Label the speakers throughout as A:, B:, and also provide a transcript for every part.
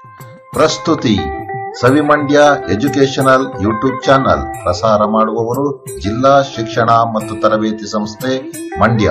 A: ಪ್ರಸ್ತುತಿ ಸವಿಮಂಡ್ಯ educational YouTube channel ಪ್ರಸಾರ ಮಾಡುವವರು ಜಿಲ್ಲಾ ಶಿಕ್ಷಣ ಮತ್ತು ತರಬೇತಿ ಸಂಸ್ಥೆ ಮಂಡ್ಯ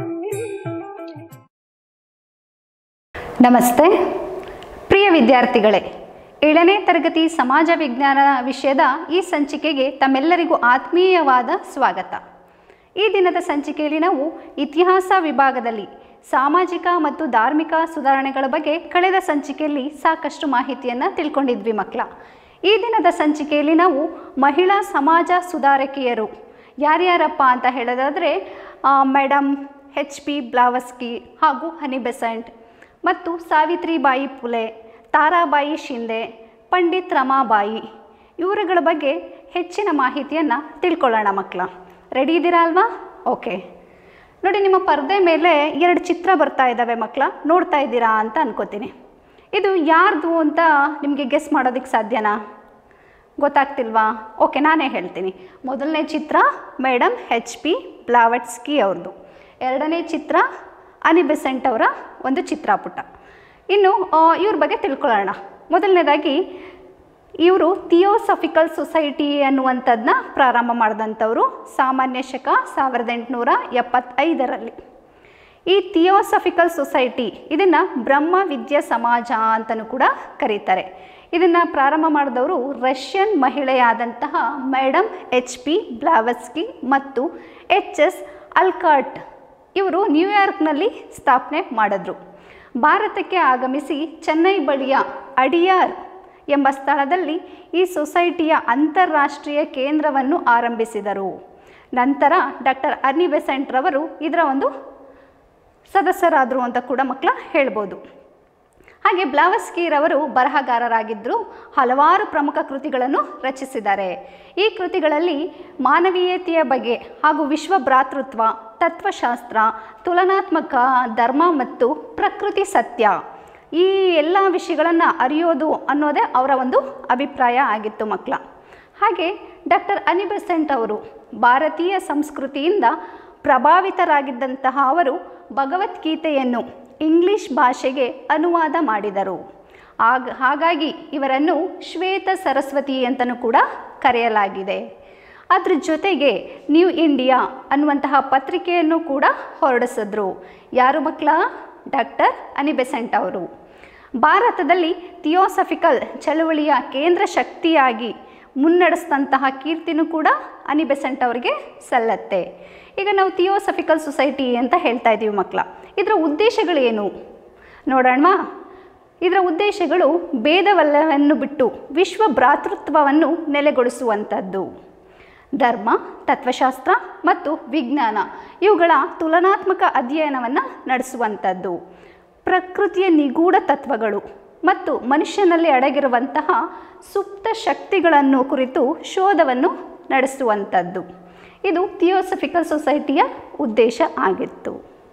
B: ನಮಸ್ತೆ ಪ್ರಿಯ ವಿದ್ಯಾರ್ಥಿಗಳೇ ಏಳನೇ ತರಗತಿ ಸಮಾಜ ವಿಜ್ಞಾನ ವಿಷಯದ ಈ ಸಂಚಿಕೆಗೆ ತಮ್ಮೆಲ್ಲರಿಗೂ ಆತ್ಮೀಯವಾದ ಸ್ವಾಗತ ಈ ದಿನದ ಸಂಚಿಕೆಯಲ್ಲಿ ನಾವು ಇತಿಹಾಸ ವಿಭಾಗದಲ್ಲಿ ಸಾಮಾಜಿಕ ಮತ್ತು ಧಾರ್ಮಿಕ ಸುಧಾರಣೆಗಳ ಬಗ್ಗೆ ಕಳೆದ ಸಂಚಿಕೆಯಲ್ಲಿ ಸಾಕಷ್ಟು ಮಾಹಿತಿಯನ್ನು ತಿಳ್ಕೊಂಡಿದ್ವಿ ಮಕ್ಕಳ ಈ ದಿನದ ಸಂಚಿಕೆಯಲ್ಲಿ ನಾವು ಮಹಿಳಾ ಸಮಾಜ ಸುಧಾರಕಿಯರು ಯಾರ್ಯಾರಪ್ಪ ಅಂತ ಹೇಳೋದಾದರೆ ಮೇಡಮ್ ಎಚ್ ಪಿ ಬ್ಲಾವಸ್ಕಿ ಹಾಗೂ ಹನಿ ಬೆಸೆಂಟ್ ಮತ್ತು ಸಾವಿತ್ರಿಬಾಯಿ ಪುಲೆ ತಾರಾಬಾಯಿ ಶಿಂದೆ ಪಂಡಿತ್ ರಮಾಬಾಯಿ ಇವರುಗಳ ಬಗ್ಗೆ ಹೆಚ್ಚಿನ ಮಾಹಿತಿಯನ್ನು ತಿಳ್ಕೊಳ್ಳೋಣ ಮಕ್ಕಳ ರೆಡಿ ಇದ್ದೀರಾ ಅಲ್ವಾ ಓಕೆ ನೋಡಿ ನಿಮ್ಮ ಪರದೆ ಮೇಲೆ ಎರಡು ಚಿತ್ರ ಬರ್ತಾ ಇದ್ದಾವೆ ಮಕ್ಕಳ ನೋಡ್ತಾ ಇದ್ದೀರಾ ಅಂತ ಅನ್ಕೋತೀನಿ ಇದು ಯಾರ್ದು ಅಂತ ನಿಮಗೆ ಗೆಸ್ ಮಾಡೋದಕ್ಕೆ ಸಾಧ್ಯನಾ ಗೊತ್ತಾಗ್ತಿಲ್ವಾ ಓಕೆ ನಾನೇ ಹೇಳ್ತೀನಿ ಮೊದಲನೇ ಚಿತ್ರ ಮೇಡಮ್ ಎಚ್ ಪಿ ಬ್ಲಾವಟ್ಸ್ಕಿ ಅವ್ರದ್ದು ಎರಡನೇ ಚಿತ್ರ ಅನಿ ಬೆಸೆಂಟ್ ಅವರ ಒಂದು ಚಿತ್ರಪುಟ ಇನ್ನು ಆ, ಇವ್ರ ಬಗ್ಗೆ ತಿಳ್ಕೊಳ್ಳೋಣ ಮೊದಲನೇದಾಗಿ ಇವರು ಥಿಯೋಸಫಿಕಲ್ ಸೊಸೈಟಿ ಅನ್ನುವಂಥದ್ದನ್ನ ಪ್ರಾರಂಭ ಮಾಡಿದಂಥವ್ರು ಸಾಮಾನ್ಯ ಶಕ ಸಾವಿರದ ಎಂಟುನೂರ ಎಪ್ಪತ್ತೈದರಲ್ಲಿ ಈ ಥಿಯೋಸಫಿಕಲ್ ಸೊಸೈಟಿ ಇದನ್ನು ಬ್ರಹ್ಮ ವಿದ್ಯಾ ಸಮಾಜ ಅಂತಲೂ ಕೂಡ ಕರೀತಾರೆ ಇದನ್ನು ಪ್ರಾರಂಭ ಮಾಡಿದವರು ರಷ್ಯನ್ ಮಹಿಳೆಯಾದಂತಹ ಮೇಡಮ್ ಎಚ್ ಪಿ ಬ್ಲಾವಸ್ಕಿ ಮತ್ತು ಎಚ್ ಎಸ್ ಅಲ್ಕಾಟ್ ಇವರು ನ್ಯೂಯಾರ್ಕ್ನಲ್ಲಿ ಸ್ಥಾಪನೆ ಮಾಡಿದ್ರು ಭಾರತಕ್ಕೆ ಆಗಮಿಸಿ ಚೆನ್ನೈ ಬಳಿಯ ಅಡಿಯಾರ್ ಎಂಬ ಸ್ಥಳದಲ್ಲಿ ಈ ಸೊಸೈಟಿಯ ಅಂತಾರಾಷ್ಟ್ರೀಯ ಕೇಂದ್ರವನ್ನು ಆರಂಭಿಸಿದರು ನಂತರ ಡಾಕ್ಟರ್ ಅರ್ನಿ ಬೆಸೆಂಟ್ ರವರು ಇದರ ಒಂದು ಸದಸ್ಯರಾದರು ಅಂತ ಕೂಡ ಮಕ್ಕಳ ಹೇಳ್ಬೋದು ಹಾಗೆ ಬ್ಲಾವಸ್ಕಿರವರು ಬರಹಗಾರರಾಗಿದ್ದರು ಹಲವಾರು ಪ್ರಮುಖ ಕೃತಿಗಳನ್ನು ರಚಿಸಿದ್ದಾರೆ ಈ ಕೃತಿಗಳಲ್ಲಿ ಮಾನವೀಯತೆಯ ಬಗ್ಗೆ ಹಾಗೂ ವಿಶ್ವ ಭ್ರಾತೃತ್ವ ತತ್ವಶಾಸ್ತ್ರ ತುಲನಾತ್ಮಕ ಧರ್ಮ ಮತ್ತು ಪ್ರಕೃತಿ ಸತ್ಯ ಈ ಎಲ್ಲ ವಿಷಯಗಳನ್ನು ಅರಿಯೋದು ಅನ್ನೋದೇ ಅವರ ಒಂದು ಅಭಿಪ್ರಾಯ ಆಗಿತ್ತು ಮಕ್ಕಳ ಹಾಗೆ ಡಾಕ್ಟರ್ ಅನಿಬೆಸೆಂಟ್ ಅವರು ಭಾರತೀಯ ಸಂಸ್ಕೃತಿಯಿಂದ ಪ್ರಭಾವಿತರಾಗಿದ್ದಂತಹ ಅವರು ಭಗವದ್ಗೀತೆಯನ್ನು ಇಂಗ್ಲಿಷ್ ಭಾಷೆಗೆ ಅನುವಾದ ಮಾಡಿದರು ಆಗ ಹಾಗಾಗಿ ಇವರನ್ನು ಶ್ವೇತ ಸರಸ್ವತಿ ಅಂತಲೂ ಕೂಡ ಕರೆಯಲಾಗಿದೆ ಅದ್ರ ಜೊತೆಗೆ ನ್ಯೂ ಇಂಡಿಯಾ ಅನ್ನುವಂತಹ ಪತ್ರಿಕೆಯನ್ನು ಕೂಡ ಹೊರಡಿಸಿದ್ರು ಯಾರು ಮಕ್ಕಳ ಡಾಕ್ಟರ್ ಅನಿಬೆಸೆಂಟ್ ಅವರು ಭಾರತದಲ್ಲಿ ಥಿಯೋಸಫಿಕಲ್ ಚಳುವಳಿಯ ಕೇಂದ್ರ ಶಕ್ತಿಯಾಗಿ ಮುನ್ನಡೆಸಿದಂತಹ ಕೀರ್ತಿನೂ ಕೂಡ ಅನಿಬೆಸೆಂಟ್ ಅವರಿಗೆ ಸಲ್ಲತ್ತೆ ಈಗ ನಾವು ಥಿಯೋಸಫಿಕಲ್ ಸೊಸೈಟಿ ಅಂತ ಹೇಳ್ತಾ ಇದ್ದೀವಿ ಮಕ್ಕಳ ಇದರ ಉದ್ದೇಶಗಳೇನು ನೋಡೋಣವಾ ಇದರ ಉದ್ದೇಶಗಳು ಭೇದವಲ್ಲವನ್ನು ಬಿಟ್ಟು ವಿಶ್ವ ಭ್ರಾತೃತ್ವವನ್ನು ನೆಲೆಗೊಳಿಸುವಂಥದ್ದು ಧರ್ಮ ತತ್ವಶಾಸ್ತ್ರ ಮತ್ತು ವಿಜ್ಞಾನ ಇವುಗಳ ತುಲನಾತ್ಮಕ ಅಧ್ಯಯನವನ್ನು ನಡೆಸುವಂಥದ್ದು ಪ್ರಕೃತಿಯ ನಿಗೂಢ ತತ್ವಗಳು ಮತ್ತು ಮನುಷ್ಯನಲ್ಲಿ ಅಡಗಿರುವಂತಹ ಸುಪ್ತ ಶಕ್ತಿಗಳನ್ನು ಕುರಿತು ಶೋಧವನ್ನು ನಡೆಸುವಂಥದ್ದು ಇದು ಥಿಯೋಸಫಿಕಲ್ ಸೊಸೈಟಿಯ ಉದ್ದೇಶ ಆಗಿತ್ತು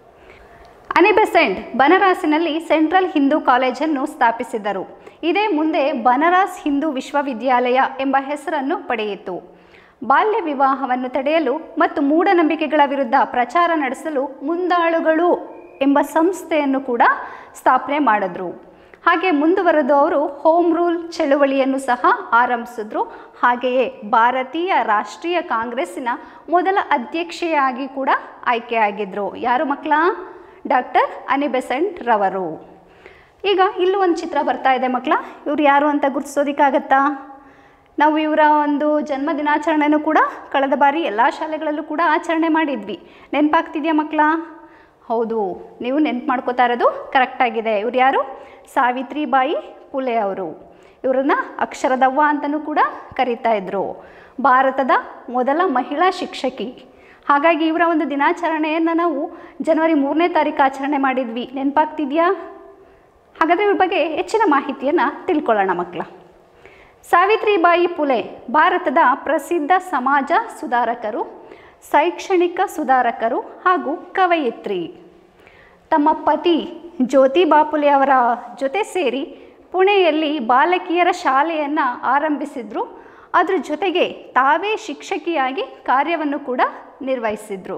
B: ಅನಿಬೆಸೆಂಟ್ ಬನರಾಸಿನಲ್ಲಿ ಸೆಂಟ್ರಲ್ ಹಿಂದೂ ಕಾಲೇಜನ್ನು ಸ್ಥಾಪಿಸಿದರು ಇದೇ ಮುಂದೆ ಬನರಾಸ್ ಹಿಂದೂ ವಿಶ್ವವಿದ್ಯಾಲಯ ಎಂಬ ಹೆಸರನ್ನು ಪಡೆಯಿತು ಬಾಲ್ಯ ವಿವಾಹವನ್ನು ತಡೆಯಲು ಮತ್ತು ಮೂಢನಂಬಿಕೆಗಳ ವಿರುದ್ಧ ಪ್ರಚಾರ ನಡೆಸಲು ಮುಂದಾಳುಗಳು ಎಂಬ ಸಂಸ್ಥೆಯನ್ನು ಕೂಡ ಸ್ಥಾಪನೆ ಮಾಡಿದ್ರು ಹಾಗೆ ಮುಂದುವರೆದು ಅವರು ಹೋಮ್ ರೂಲ್ ಚಳುವಳಿಯನ್ನು ಸಹ ಆರಂಭಿಸಿದ್ರು ಹಾಗೆಯೇ ಭಾರತೀಯ ರಾಷ್ಟ್ರೀಯ ಕಾಂಗ್ರೆಸ್ಸಿನ ಮೊದಲ ಅಧ್ಯಕ್ಷೆಯಾಗಿ ಕೂಡ ಆಯ್ಕೆಯಾಗಿದ್ದರು ಯಾರು ಮಕ್ಕಳ ಡಾಕ್ಟರ್ ಅನಿಬೆಸೆಂಟ್ ರವರು ಈಗ ಇಲ್ಲೂ ಒಂದು ಚಿತ್ರ ಬರ್ತಾ ಇದೆ ಮಕ್ಕಳ ಇವ್ರು ಯಾರು ಅಂತ ಗುರುತಿಸೋದಕ್ಕಾಗತ್ತಾ ನಾವು ಇವರ ಒಂದು ಜನ್ಮ ದಿನಾಚರಣೆನೂ ಕೂಡ ಕಳೆದ ಬಾರಿ ಎಲ್ಲ ಶಾಲೆಗಳಲ್ಲೂ ಕೂಡ ಆಚರಣೆ ಮಾಡಿದ್ವಿ ನೆನಪಾಗ್ತಿದೆಯಾ ಮಕ್ಕಳ ಹೌದು ನೀವು ನೆನ್ಪು ಮಾಡ್ಕೋತಾ ಇರೋದು ಕರೆಕ್ಟಾಗಿದೆ ಇವ್ರು ಯಾರು ಸಾವಿತ್ರಿಬಾಯಿ ಪುಲೆ ಅವರು ಇವರನ್ನ ಅಕ್ಷರದವ್ವ ಅಂತಲೂ ಕೂಡ ಕರೀತಾ ಇದ್ರು ಭಾರತದ ಮೊದಲ ಮಹಿಳಾ ಶಿಕ್ಷಕಿ ಹಾಗಾಗಿ ಇವರ ಒಂದು ದಿನಾಚರಣೆಯನ್ನು ನಾವು ಜನವರಿ ಮೂರನೇ ತಾರೀಕು ಆಚರಣೆ ಮಾಡಿದ್ವಿ ನೆನಪಾಗ್ತಿದೆಯಾ ಹಾಗಾದರೆ ಇವ್ರ ಬಗ್ಗೆ ಹೆಚ್ಚಿನ ಮಾಹಿತಿಯನ್ನು ತಿಳ್ಕೊಳ್ಳೋಣ ಮಕ್ಕಳ ಸಾವಿತ್ರಿಬಾಯಿ ಪುಲೆ ಭಾರತದ ಪ್ರಸಿದ್ಧ ಸಮಾಜ ಸುಧಾರಕರು ಶೈಕ್ಷಣಿಕ ಸುಧಾರಕರು ಹಾಗೂ ಕವಯಿತ್ರಿ ತಮ್ಮ ಪತಿ ಜ್ಯೋತಿಬಾ ಫುಲೆ ಅವರ ಜೊತೆ ಸೇರಿ ಪುಣೆಯಲ್ಲಿ ಬಾಲಕಿಯರ ಶಾಲೆಯನ್ನು ಆರಂಭಿಸಿದ್ರು ಅದ್ರ ಜೊತೆಗೆ ತಾವೇ ಶಿಕ್ಷಕಿಯಾಗಿ ಕಾರ್ಯವನ್ನು ಕೂಡ ನಿರ್ವಹಿಸಿದ್ರು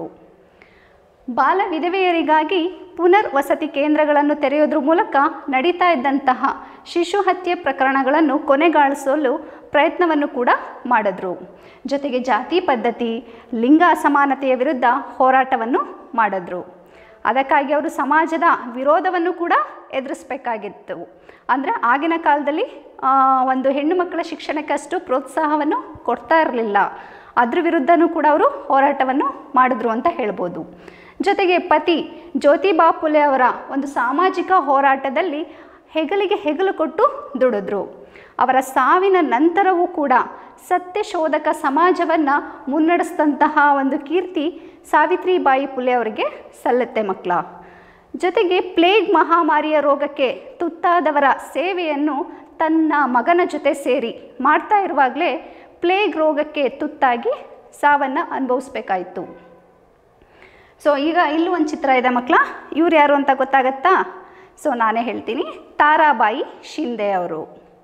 B: ಬಾಲ ವಿಧವೆಯರಿಗಾಗಿ ಪುನರ್ ವಸತಿ ಕೇಂದ್ರಗಳನ್ನು ತೆರೆಯೋದ್ರ ಮೂಲಕ ನಡೀತಾ ಇದ್ದಂತಹ ಶಿಶು ಹತ್ಯೆ ಪ್ರಕರಣಗಳನ್ನು ಕೊನೆಗಾಣಿಸಲು ಪ್ರಯತ್ನವನ್ನು ಕೂಡ ಮಾಡಿದ್ರು ಜೊತೆಗೆ ಜಾತಿ ಪದ್ಧತಿ ಲಿಂಗ ಅಸಮಾನತೆಯ ವಿರುದ್ಧ ಹೋರಾಟವನ್ನು ಮಾಡಿದ್ರು ಅದಕ್ಕಾಗಿ ಅವರು ಸಮಾಜದ ವಿರೋಧವನ್ನು ಕೂಡ ಎದುರಿಸಬೇಕಾಗಿತ್ತು ಅಂದರೆ ಆಗಿನ ಕಾಲದಲ್ಲಿ ಆ, ಒಂದು ಹೆಣ್ಣು ಮಕ್ಕಳ ಶಿಕ್ಷಣಕ್ಕೆ ಅಷ್ಟು ಪ್ರೋತ್ಸಾಹವನ್ನು ಕೊಡ್ತಾ ಇರಲಿಲ್ಲ ಅದ್ರ ವಿರುದ್ಧನೂ ಕೂಡ ಅವರು ಹೋರಾಟವನ್ನು ಮಾಡಿದ್ರು ಅಂತ ಹೇಳ್ಬೋದು ಜೊತೆಗೆ ಪತಿ ಜ್ಯೋತಿಬಾ ಫುಲೆ ಅವರ ಒಂದು ಸಾಮಾಜಿಕ ಹೋರಾಟದಲ್ಲಿ ಹೆಗಲಿಗೆ ಹೆಗಲು ಕೊಟ್ಟು ದುಡಿದ್ರು ಅವರ ಸಾವಿನ ನಂತರವೂ ಕೂಡ ಸತ್ಯಶೋಧಕ ಸಮಾಜವನ್ನು ಮುನ್ನಡೆಸಿದಂತಹ ಒಂದು ಕೀರ್ತಿ ಸಾವಿತ್ರಿಬಾಯಿ ಫುಲೆ ಅವರಿಗೆ ಸಲ್ಲುತ್ತೆ ಮಕ್ಕಳ ಜೊತೆಗೆ ಪ್ಲೇಗ್ ಮಹಾಮಾರಿಯ ರೋಗಕ್ಕೆ ತುತ್ತಾದವರ ಸೇವೆಯನ್ನು ತನ್ನ ಮಗನ ಜೊತೆ ಸೇರಿ ಮಾಡ್ತಾ ಇರುವಾಗಲೇ ಪ್ಲೇಗ್ ರೋಗಕ್ಕೆ ತುತ್ತಾಗಿ ಸಾವನ್ನು ಅನುಭವಿಸ್ಬೇಕಾಯಿತು ಸೊ ಈಗ ಇಲ್ಲೂ ಒಂದು ಚಿತ್ರ ಇದೆ ಮಕ್ಕಳ ಇವ್ರು ಯಾರು ಅಂತ ಗೊತ್ತಾಗತ್ತಾ ಸೊ ನಾನೇ ಹೇಳ್ತೀನಿ ತಾರಾಬಾಯಿ ಶಿಂದೆ ಅವರು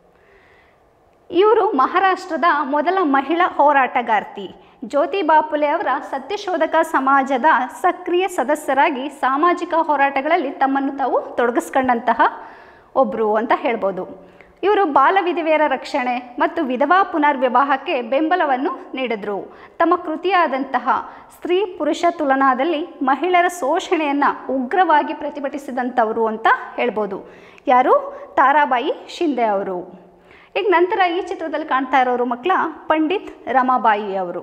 B: ಇವರು ಮಹಾರಾಷ್ಟ್ರದ ಮೊದಲ ಮಹಿಳಾ ಹೋರಾಟಗಾರ್ತಿ ಜ್ಯೋತಿಬಾ ಫುಲೆ ಅವರ ಸತ್ಯಶೋಧಕ ಸಮಾಜದ ಸಕ್ರಿಯ ಸದಸ್ಯರಾಗಿ ಸಾಮಾಜಿಕ ಹೋರಾಟಗಳಲ್ಲಿ ತಮ್ಮನ್ನು ತಾವು ತೊಡಗಿಸ್ಕೊಂಡಂತಹ ಒಬ್ಬರು ಅಂತ ಹೇಳ್ಬೋದು ಇವರು ಬಾಲ ವಿಧವೆಯರ ರಕ್ಷಣೆ ಮತ್ತು ವಿಧವಾ ಪುನರ್ವಿವಾಹಕ್ಕೆ ಬೆಂಬಲವನ್ನು ನೀಡಿದರು ತಮ್ಮ ಕೃತಿಯಾದಂತಹ ಸ್ತ್ರೀ ಪುರುಷ ತುಲನಾದಲ್ಲಿ ಮಹಿಳೆಯರ ಶೋಷಣೆಯನ್ನು ಉಗ್ರವಾಗಿ ಪ್ರತಿಭಟಿಸಿದಂಥವರು ಅಂತ ಹೇಳ್ಬೋದು ಯಾರು ತಾರಾಬಾಯಿ ಶಿಂದೆ ಅವರು ಈಗ ನಂತರ ಈ ಚಿತ್ರದಲ್ಲಿ ಕಾಣ್ತಾ ಇರೋರು ಮಕ್ಕಳ ಪಂಡಿತ್ ರಮಾಬಾಯಿ ಅವರು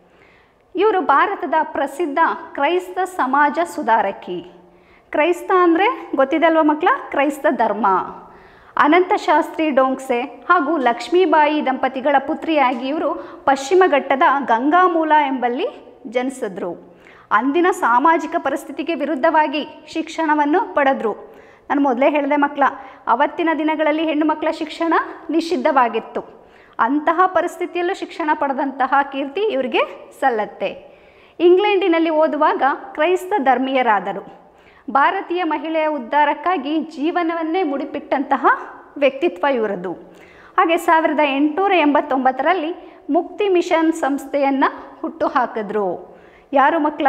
B: ಇವರು ಭಾರತದ ಪ್ರಸಿದ್ಧ ಕ್ರೈಸ್ತ ಸಮಾಜ ಸುಧಾರಕಿ ಕ್ರೈಸ್ತ ಅಂದರೆ ಗೊತ್ತಿದೆ ಅಲ್ವಾ ಮಕ್ಕಳ ಕ್ರೈಸ್ತ ಧರ್ಮ ಅನಂತಶಾಸ್ತ್ರಿ ಡೋಂಗ್ಸೆ ಹಾಗೂ ಲಕ್ಷ್ಮೀಬಾಯಿ ದಂಪತಿಗಳ ಪುತ್ರಿಯಾಗಿ ಇವರು ಪಶ್ಚಿಮ ಘಟ್ಟದ ಗಂಗಾಮೂಲ ಎಂಬಲ್ಲಿ ಜನಿಸಿದ್ರು ಅಂದಿನ ಸಾಮಾಜಿಕ ಪರಿಸ್ಥಿತಿಗೆ ವಿರುದ್ಧವಾಗಿ ಶಿಕ್ಷಣವನ್ನು ಪಡೆದ್ರು ನಾನು ಮೊದಲೇ ಹೇಳಿದೆ ಮಕ್ಕಳ ಅವತ್ತಿನ ದಿನಗಳಲ್ಲಿ ಹೆಣ್ಣು ಮಕ್ಕಳ ಶಿಕ್ಷಣ ನಿಷಿದ್ಧವಾಗಿತ್ತು ಅಂತಹ ಪರಿಸ್ಥಿತಿಯಲ್ಲೂ ಶಿಕ್ಷಣ ಪಡೆದಂತಹ ಕೀರ್ತಿ ಇವರಿಗೆ ಸಲ್ಲತ್ತೆ ಇಂಗ್ಲೆಂಡಿನಲ್ಲಿ ಓದುವಾಗ ಕ್ರೈಸ್ತ ಧರ್ಮೀಯರಾದರು ಭಾರತೀಯ ಮಹಿಳೆಯ ಉದ್ಧಾರಕ್ಕಾಗಿ ಜೀವನವನ್ನೇ ಮುಡಿಪಿಟ್ಟಂತಹ ವ್ಯಕ್ತಿತ್ವ ಇವರದ್ದು ಹಾಗೆ ಸಾವಿರದ ಎಂಟುನೂರ ಎಂಬತ್ತೊಂಬತ್ತರಲ್ಲಿ ಮುಕ್ತಿ ಮಿಷನ್ ಸಂಸ್ಥೆಯನ್ನು ಹುಟ್ಟು ಹಾಕಿದ್ರು ಯಾರು ಮಕ್ಕಳ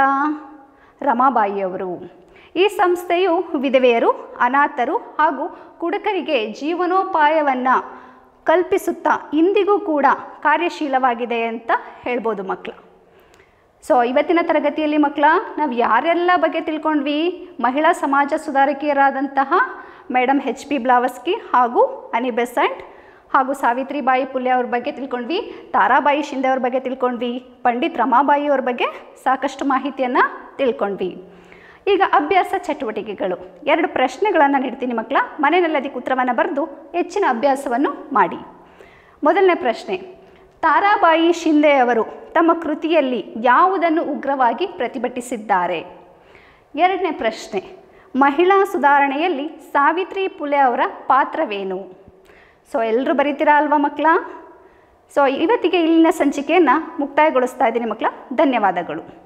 B: ರಮಾಬಾಯಿಯವರು ಈ ಸಂಸ್ಥೆಯು ವಿಧವೆಯರು ಅನಾಥರು ಹಾಗೂ ಕುಡುಕರಿಗೆ ಜೀವನೋಪಾಯವನ್ನು ಕಲ್ಪಿಸುತ್ತಾ ಇಂದಿಗೂ ಕೂಡ ಕಾರ್ಯಶೀಲವಾಗಿದೆ ಅಂತ ಹೇಳ್ಬೋದು ಮಕ್ಕಳು ಸೊ ಇವತ್ತಿನ ತರಗತಿಯಲ್ಲಿ ಮಕ್ಕಳ ನಾವು ಯಾರೆಲ್ಲ ಬಗ್ಗೆ ತಿಳ್ಕೊಂಡ್ವಿ ಮಹಿಳಾ ಸಮಾಜ ಸುಧಾರಕಿಯರಾದಂತಹ ಮೇಡಮ್ ಎಚ್ ಪಿ ಬ್ಲಾವಸ್ಕಿ ಹಾಗೂ ಅನಿ ಬೆಸೆಂಟ್ ಹಾಗೂ ಸಾವಿತ್ರಿಬಾಯಿ ಪುಲೆ ಅವ್ರ ಬಗ್ಗೆ ತಿಳ್ಕೊಂಡ್ವಿ ತಾರಾಬಾಯಿ ಶಿಂದೆ ಅವ್ರ ಬಗ್ಗೆ ತಿಳ್ಕೊಂಡ್ವಿ ಪಂಡಿತ್ ರಮಾಬಾಯಿ ಅವ್ರ ಬಗ್ಗೆ ಸಾಕಷ್ಟು ಮಾಹಿತಿಯನ್ನು ತಿಳ್ಕೊಂಡ್ವಿ ಈಗ ಅಭ್ಯಾಸ ಚಟುವಟಿಕೆಗಳು ಎರಡು ಪ್ರಶ್ನೆಗಳನ್ನು ನೀಡ್ತೀನಿ ಮಕ್ಕಳ ಮನೆಯಲ್ಲಿ ಅದಕ್ಕೆ ಉತ್ತರವನ್ನು ಬರೆದು ಹೆಚ್ಚಿನ ಅಭ್ಯಾಸವನ್ನು ಮಾಡಿ ಮೊದಲನೇ ಪ್ರಶ್ನೆ ತಾರಾಬಾಯಿ ಶಿಂದೆ ಅವರು ತಮ್ಮ ಕೃತಿಯಲ್ಲಿ ಯಾವುದನ್ನು ಉಗ್ರವಾಗಿ ಪ್ರತಿಭಟಿಸಿದ್ದಾರೆ ಎರಡನೇ ಪ್ರಶ್ನೆ ಮಹಿಳಾ ಸುಧಾರಣೆಯಲ್ಲಿ ಸಾವಿತ್ರಿ ಪುಲೆ ಅವರ ಪಾತ್ರವೇನು ಸೊ ಎಲ್ಲರೂ ಬರೀತೀರಾ ಅಲ್ವಾ ಮಕ್ಕಳ ಸೊ ಇವತ್ತಿಗೆ ಇಲ್ಲಿನ ಸಂಚಿಕೆಯನ್ನು ಮುಕ್ತಾಯಗೊಳಿಸ್ತಾ ಇದ್ದೀನಿ ಮಕ್ಕಳ ಧನ್ಯವಾದಗಳು